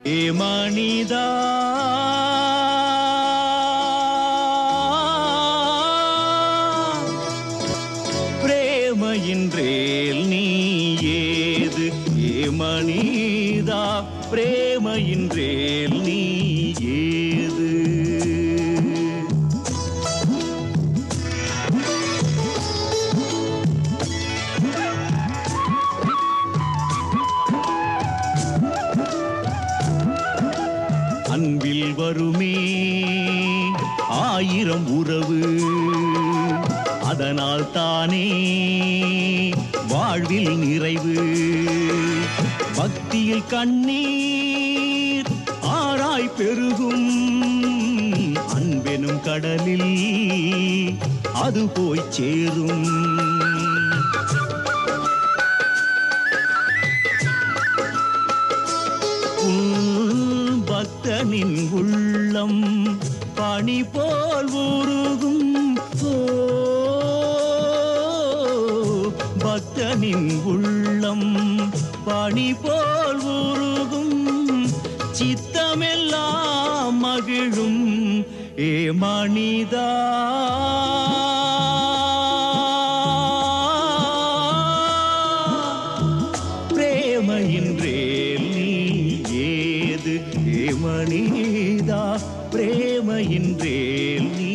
ஏ மனிதா பிரேமையின்றேல் நீ ஏது ஏ மனிதா பிரேமையின்றேல் நீ ஏது அன்பில் வருமே ஆயிரம் உறவு அதனால் தானே வாழ்வில் நிறைவு பக்தியில் கண்ணீர் ஆராய் பெருகும் அன்பெனும் கடலில் அது போய் சேரும் உன் பக்தனின் உள்ளம் பனி போல் உருகும் ஓ, பக்தனின் உள்ளம் பனி போல் உருகும் சித்தமெல்லாம் மகிழும் ஏ மனிதா பிரேமையின்றேல் நீ ஏது ஏ மனிதா பிரேமையின்றேல் நீ